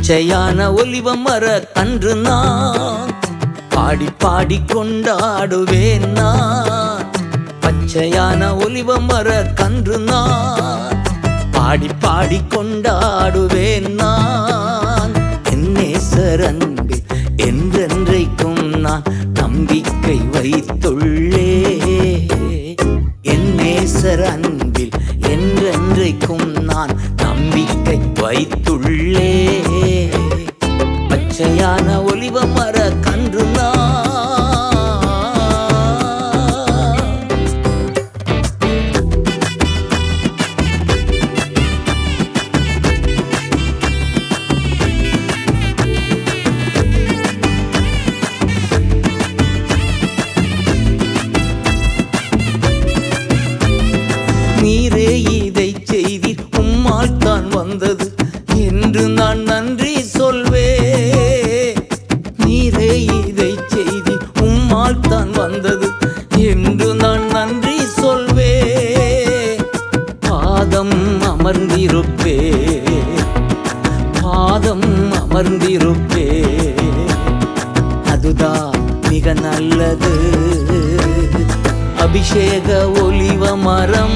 பச்சையான ஒலிவ மர கன்று நான் பாடி பாடி கொண்டாடுவேன் நான் பச்சையான ஒலிவ மர கன்று நான் பாடி பாடி கொண்டாடுவேன் நான் என்னேசர் அன்பில் என்றென்றைக்கும் நான் நம்பிக்கை வைத்துள்ளே என்னேசர் அன்பில் என்றென்றைக்கும் நான் நம்பிக்கை வைத்துள்ளே பச்சையான ஒலிவ மர கன்று நான் நீரே இதை செய்தி உம்மால் தான் வந்தது என்று நான் நன்றி சொல்வே நீரே இதை செய்தி உம்மால் தான் வந்தது என்று நான் நன்றி சொல்வே பாதம் அமர்ந்திருப்பே பாதம் அமர்ந்திருப்பே அதுதான் மிக நல்லது அபிஷேக ஒலிவ மரம்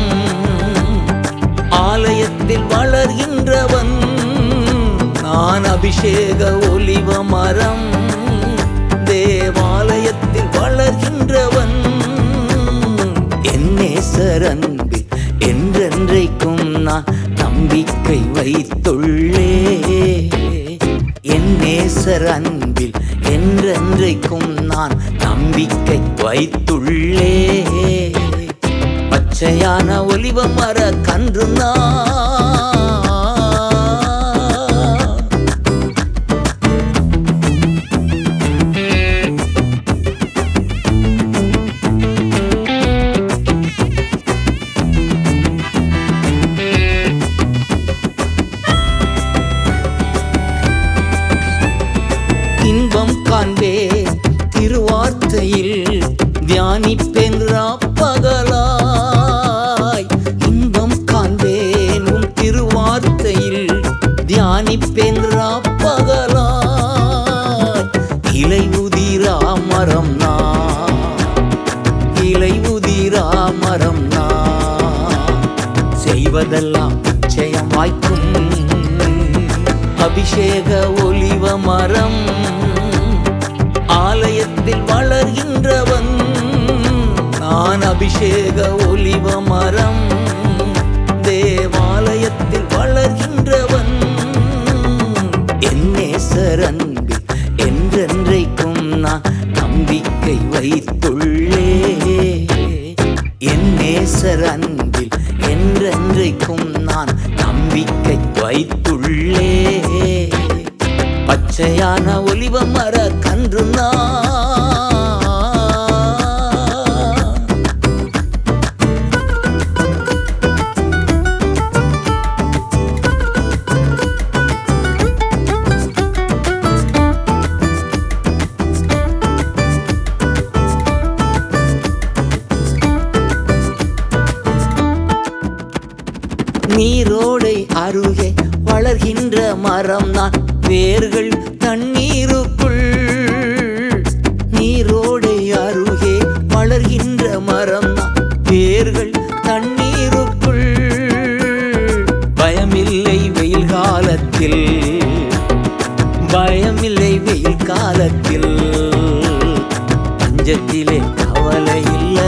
ஆலயத்தில் வளர்கின்றவன் நான் அபிஷேக ஒலிவ மரம் தேவாலயத்தில் வளர்கின்றவன் என்னேசர் அன்பில் என்றென்றைக்கும் நான் நம்பிக்கை வைத்துள்ளே என்னேசர் அன்பில் என்றென்றைக்கும் நான் நம்பிக்கை வைத்துள்ளே பச்சையான ஒலிவ மர கன்று நான் இன்பம் காண்பே திருவார்த்தையில் தியானிப்பேன் பகலாய் இன்பம் காண்பேன் உம் திருவார்த்தையில் தியானிப்பேன் பகலாய் இலை உதிரா மரம் நான் இலை உதிரா மரம் நான் செய்வதெல்லாம் நிச்சயம் வாய்க்கும் அபிஷேக ஒலிவ மரம் ஆலயத்தில் வளர்கின்றவன் நான் அபிஷேக ஒலிவ மரம் தேவாலயத்தில் வளர்கின்றவன் என்னேசர் அன்பில் என்றென்றைக்கும் நான் நம்பிக்கை வைத்துள்ளே என்னேசர் அன்பில் என்றென்றைக்கும் நான் நம்பிக்கை வைத்துள்ளே பச்சையான ஒலிவ மர கன்று நான் நீரோடை அருகே வளர்கின்ற மரம் நான் வேர்கள் தண்ணீருக்குள் நீரோடை அருகே வளர்கின்ற மரம் நான் வேர்கள் தண்ணீருக்குள் பயமில்லை வெயில் காலத்தில் பயமில்லை வெயில் காலத்தில் பஞ்சத்திலே கவலை இல்லை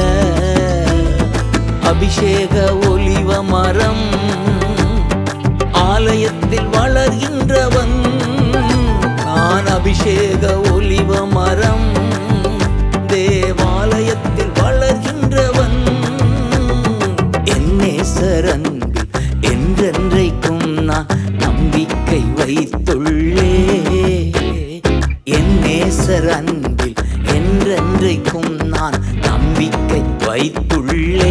அபிஷேக ஒலிவ மரம் ஆலயத்தில் வளர்கின்றவன் நான் அபிஷேக ஒலிவ மரம் தேவாலயத்தில் வளர்கின்றவன் என்னேசர் அன்பில் என்றென்றைக்கும் நான் நம்பிக்கை வைத்துள்ளே என்னேசர் அன்பில் என்றென்றைக்கும் நான் நம்பிக்கை வைத்துள்ளே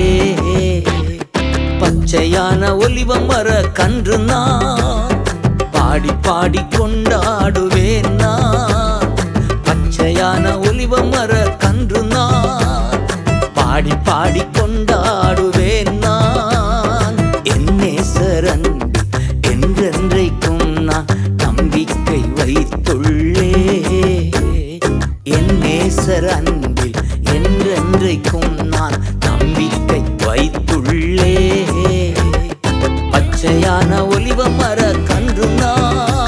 பச்சையான ஒலிவ மர கன்று நான் பாடி பாடி கொண்டாடுவேன் நான் பச்சையான ஒலிவ மர கன்று நான் பாடி பாடி கொண்டாடுவேன் நான் என்னேசர் அன்பில் என்றென்றைக்கும் நான் நம்பிக்கை ஒலிவ மர கன்று நான்